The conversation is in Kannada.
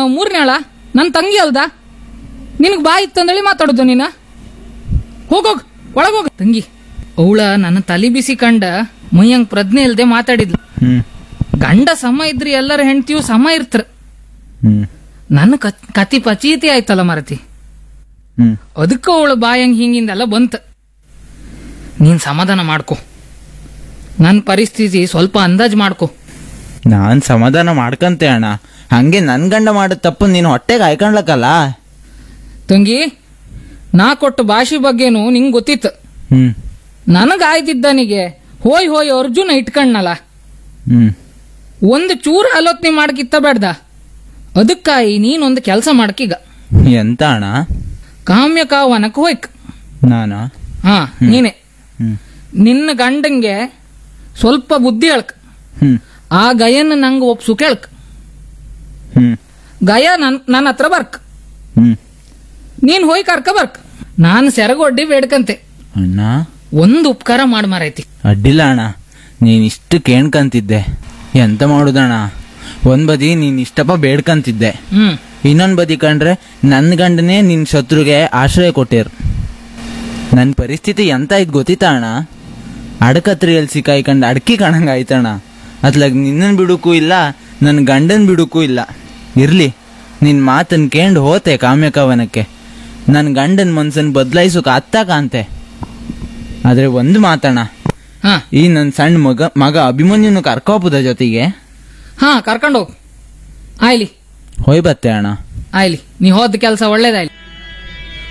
ಮೂರನೇಳ ನನ್ನ ತಂಗಿ ಅಲ್ದ ನಿನಗೆ ಬಾಯಿ ಇತ್ತಂದೇಳಿ ಮಾತಾಡೋದು ನೀನ ಹೋಗೋಗ್ ಒಳಗೋಗ ತಂಗಿ ಅವಳ ನನ್ನ ತಲೆ ಬಿಸಿ ಕಂಡ ಮೈಯಂಗ್ ಪ್ರಜ್ಞೆ ಇಲ್ದೆ ಮಾತಾಡಿದ್ಲು ಹ್ಮ್ ಗಂಡ ಸಮ ಇದ್ರಿ ಎಲ್ಲರ ಹೆಂಡ್ತಿಯು ಸಮ ಇರ್ತರ ಹ್ಮ್ ನನ್ನ ಕತ್- ಕತಿ ಪಚೀತಿ ಆಯ್ತಲ್ಲ ಮರತಿ ಹ್ಮ್ ಅದಕ್ಕ ಅವಳ ಬಾಯಂಗ್ ಹಿಂಗಿಂದೆಲ್ಲ ಬಂತ ನೀನ್ ಸಮಾಧಾನ ಮಾಡ್ಕೊ ನನ್ನ ಪರಿಸ್ಥಿತಿ ಸ್ವಲ್ಪ ಅಂದಾಜ್ ಮಾಡ್ಕೊ ನಾನ್ ಸಮಾಧಾನ ಮಾಡ್ಕಂತೆ ಅಣ್ಣ ಹಂಗೆ ನನ್ ಗಂಡ ಮಾಡಿದ ತಪ್ಪು ನೀನು ಹೊಟ್ಟೆಗೆ ಹಾಯ್ಕೊಂಡ್ಲಕ್ಕಲ್ಲ ತಂಗಿ ನಾ ಕೊಟ್ಟ ಭಾಷೆ ಬಗ್ಗೆನೂ ನಿಂಗ್ ಗೊತ್ತಿತ್ತು ಹ್ಮ್ ನನಗ ಆಯ್ತಿದ್ದನಿಗೆ ಹೋಯ್ ಹೋಯ್ ಅರ್ಜುನ ಇಟ್ಕಣ್ಣಲ್ಲ ಹ್ಮ್ ಒಂದು ಚೂರು ಆಲೋಚನೆ ಮಾಡಕ್ಕಿತ್ತ ಬೇಡ್ದ ಅದಕ್ಕಾಗಿ ನೀನೊಂದು ಕೆಲಸ ಮಾಡಕೀಗ ಎಂತ ಅಣ್ಣ ಕಾಮ್ಯ ಕಾವನಕ್ಕೆ ಹೋಯ್ಕ್ ನಾನಾ ಹಾ ನೀನೆ ಹ್ಮ್ ನಿನ್ನ ಗಂಡಂಗೆ ಸ್ವಲ್ಪ ಬುದ್ಧಿ ಹೇಳ್ಕ್ ಹ್ಮ್ ಆ ಗಯನ ನಂಗೆ ಒಪ್ಸು ಕೇಳ್ಕ್ ಹ್ಮ್ ಗಯ ನನ್ ನನ್ನ ಹತ್ರ ಬರ್ಕ್ ಹ್ಮ್ ನೀನ್ ಹೋಯ್ ಕರ್ಕ ಬರ್ಕ್ ನಾನು ಸೆರಗೊಡ್ಡಿ ಬೇಡ್ಕಂತೆ ಅಣ್ಣ ಒಂದು ಉಪಕಾರ ಮಾಡ್ ಮಾರೈತಿ ಅಡ್ಡಿಲ್ಲ ಅಣ್ಣ ನೀನ್ ಇಷ್ಟು ಕೇಳ್ಕಂತಿದ್ದೆ ಎಂತ ಮಾಡುದಣ್ಣ ಒಂದ್ ಬದಿ ನೀನ್ ಇಷ್ಟಪ್ಪ ಬೇಡ್ಕಂತಿದ್ದೆ ಹ್ಮ್ ಇನ್ನೊಂದ್ ಬದಿ ಕಂಡ್ರೆ ನನ್ನ ಗಂಡನೇ ನಿನ್ ಶತ್ರುಗೆ ಆಶ್ರಯ ಕೊಟ್ಟಿರ್ ನನ್ನ ಪರಿಸ್ಥಿತಿ ಎಂತ ಇದ್ ಗೊತ್ತಿತ್ತಾ ಅಣ್ಣ ಅಡಕತ್ರಿಯಲ್ಲಿ ಸಿಕ್ಕಾಯ್ಕಂಡ್ ಅಡ್ಕಿ ಕಾಣಂಗ ಆಯ್ತಣ್ಣ ಅತ್ಲಾಗ ನಿನ್ನನ್ ಬಿಡುಕು ಇಲ್ಲ ನನ್ನ ಗಂಡನ್ ಬಿಡುಕು ಇಲ್ಲ ಇರ್ಲಿ ನಿನ್ ಮಾತನ್ ಕೇಂಡ್ ಹೋತೆ ಕಾಮ್ಯಕವನಕ್ಕೆ ನನ್ನ ಗಂಡನ್ ಮನ್ಸನ್ ಬದಲಾಯಿಸೋಕೆ ಅತ್ತ ಕಾಂತೆ ಆದ್ರೆ ಒಂದು ಮಾತಣ್ಣ ಹಾ ಈ ನನ್ನ ಸಣ್ಣ ಮಗ ಮಗ ಅಭಿಮನ್ಯುನು ಕರ್ಕೋಪುದ ಜೊತೆಗೆ ಹಾ ಕರ್ಕೊಂಡೋಗ್ ಆಯ್ಲಿ ಹೋಯ್ ಬತ್ತೆ ಅಣ್ಣ ಆಯ್ಲಿ ನೀ ಹೋದ ಕೆಲಸ ಒಳ್ಳೇದಾಯ್ಲಿ